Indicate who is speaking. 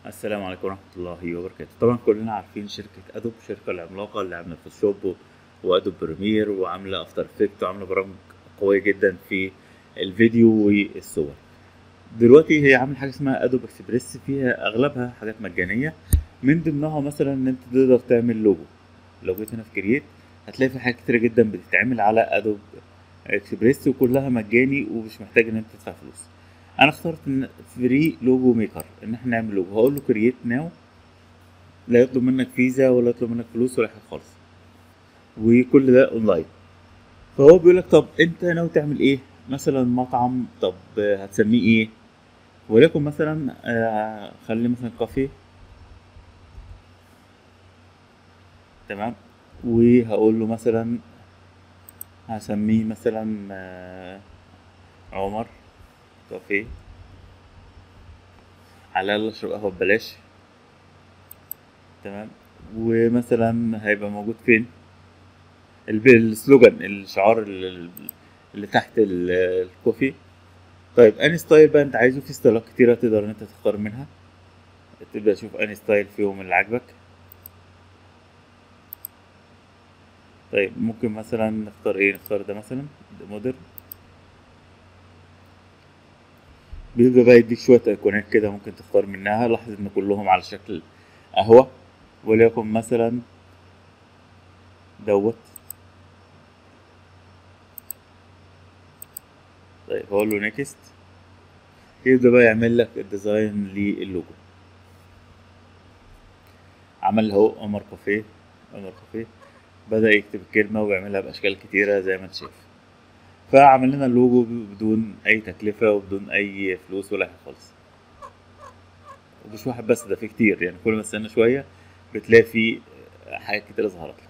Speaker 1: السلام عليكم ورحمة الله وبركاته طبعا كلنا عارفين شركة ادوب الشركة العملاقة اللي عاملة فوتوشوب وادوب بريمير وعاملة افتر افكت وعاملة برامج قوية جدا في الفيديو والصور دلوقتي هي عاملة حاجة اسمها ادوب اكسبريس فيها اغلبها حاجات مجانية من ضمنها مثلا ان انت تقدر تعمل لوجو لو جيت هنا في كرييت هتلاقي في حاجات كتيرة جدا بتتعمل على ادوب اكسبريس وكلها مجاني ومش محتاج ان انت تدفع فلوس انا اخترت ان فري لوجو ميكر ان احنا نعمل لوجو هقول له كرييت ناو لا يطلب منك فيزا ولا يطلب منك فلوس ولا حاجه خالص وكل ده اونلاين فهو بيقول لك طب انت ناوي تعمل ايه مثلا مطعم طب هتسميه ايه وليكن مثلا آه، خلي مثلا كافيه تمام وهقول له مثلا هسميه مثلا آه، عمر كافيه على الاقل اشرب قهوه ببلاش تمام ومثلا هيبقى موجود فين الب- السلوجان الشعار ال- اللي تحت ال- الكوفي طيب اني ستايل بقى انت عايزه في ستايلات كتيره تقدر ان انت تختار منها تبدا تشوف اني ستايل فيهم اللي عاجبك طيب ممكن مثلا نختار ايه نختار ده مثلا ده مودرن بيبدأ بقى يديك شوية أيقونات كده ممكن تختار منها لاحظ إن كلهم على شكل قهوة وليكن مثلا دوت طيب هقول له نيكست يبدأ بقى يعمل لك الديزاين للوجو عمل اهو قمر كافيه قمر كافيه بدأ يكتب الكلمة ويعملها بأشكال كتيرة زي ما انت شايف فعمل لنا اللوجو بدون أي تكلفة وبدون أي فلوس ولا حاجة خالص ومش واحد بس ده في كتير يعني كل ما استنى شوية بتلاقي في حاجات كتير ظهرت لك